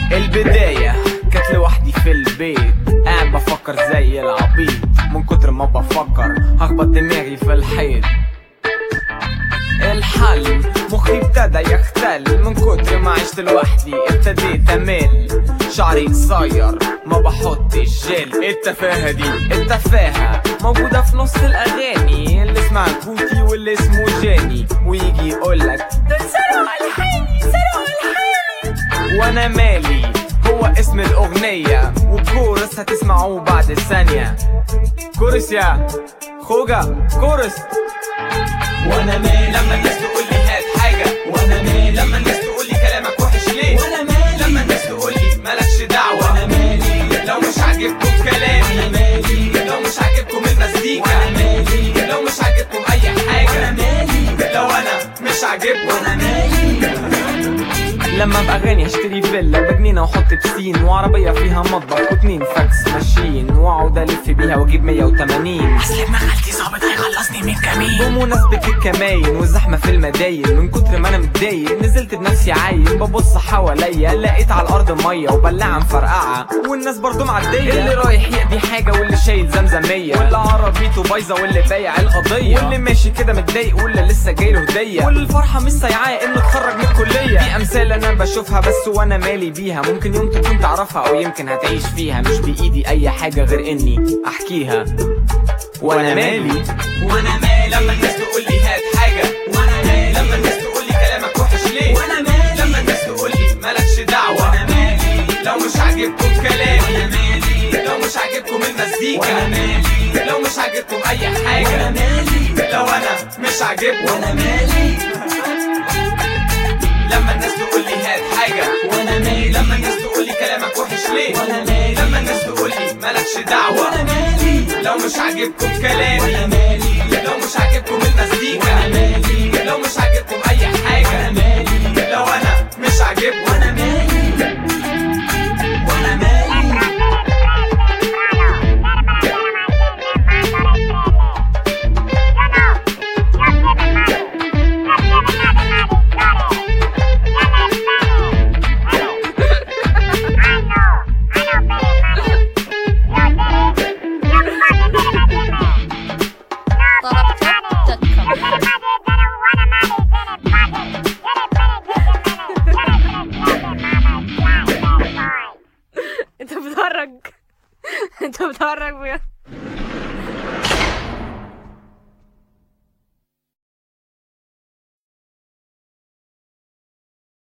البداية كانت لوحدي في البيت قاعد بفكر زي العبيط من كتر ما بفكر هخبط دماغي في الحيط الحل مخي ابتدى يختل من كتر ما عشت لوحدي ابتديت امل شعري قصير ما بحطش جل التفاهة دي التفاهة موجودة في نص الأغاني اللي اسمها كوتي واللي اسمه جاني ويجي يقولك دول سرقوا ألحاني سرقوا ألحاني وأنا مالي هو اسم الأغنية والكورس هتسمعوه بعد الثانية كورس يا خوجة كورس وانا مالي لما الناس تقول لي هات حاجة وانا مالي لما الناس تقول لي كلامك وحش ليه وانا مالي لما الناس تقول لي مالكش دعوة وانا مالي لو مش عاجبكم وانا كلامي مالي لو مش عاجبكم المزيكا وانا مالي لو مش عاجبكم اي وانا حاجة مالي لو انا مش عاجبكم وانا مالي لما ابقى غني اشتري فيلا بجنينه واحط بسين وعربيه فيها مطبخ واتنين فاكس ماشيين واقعد الف بيها واجيب 180 اصل ابن خالتي ظابط هيخلصني من كمين بمناسبة الكماين والزحمة في المداين من كتر ما انا متضايق نزلت بنفسي عايم ببص حواليا لقيت على الارض مية وبلاعة مفرقعة والناس برضو معدية اللي رايح يقضي حاجة واللي شايل زمزمية واللي عربيته بايظة واللي بايع القضية واللي ماشي كده متضايق واللي لسه جايله هدية واللي الفرحة مش سايعاه انه اتخرج من الكلية دي امثال انا بشوفها بس وانا مالي بيها ممكن يوم تكون تعرفها او يمكن هتعيش فيها مش بايدي اي حاجة غير اني احكيها وانا مالي وانا مالي لما الناس تقول لي هات حاجة وانا مالي لما الناس تقول لي كلامك وحش ليه وانا مالي لما الناس تقول لي مالكش دعوة وانا مالي لو مش عاجبكم وانا كلامي مالي لو مش عاجبكم وانا المزيكا مالي لو مش عاجبكم اي وانا حاجة مالي لو انا مش عاجبكم وانا مالي لما الناس تقول لي هات حاجة وانا مالي لما الناس تقول لي كلامك وحش ليه وانا مالي لما الناس تقول لي مالكش وانا دعوة مالي لو مش عاجبكم وانا كلامي مالي لو مش عاجبكم وانا المزيكا مالي لو مش عاجبكم اي وانا حاجة مالي لو انا مش عاجبكم وانا مالي وانا مالي انت بتهرج انت بتهرج بجد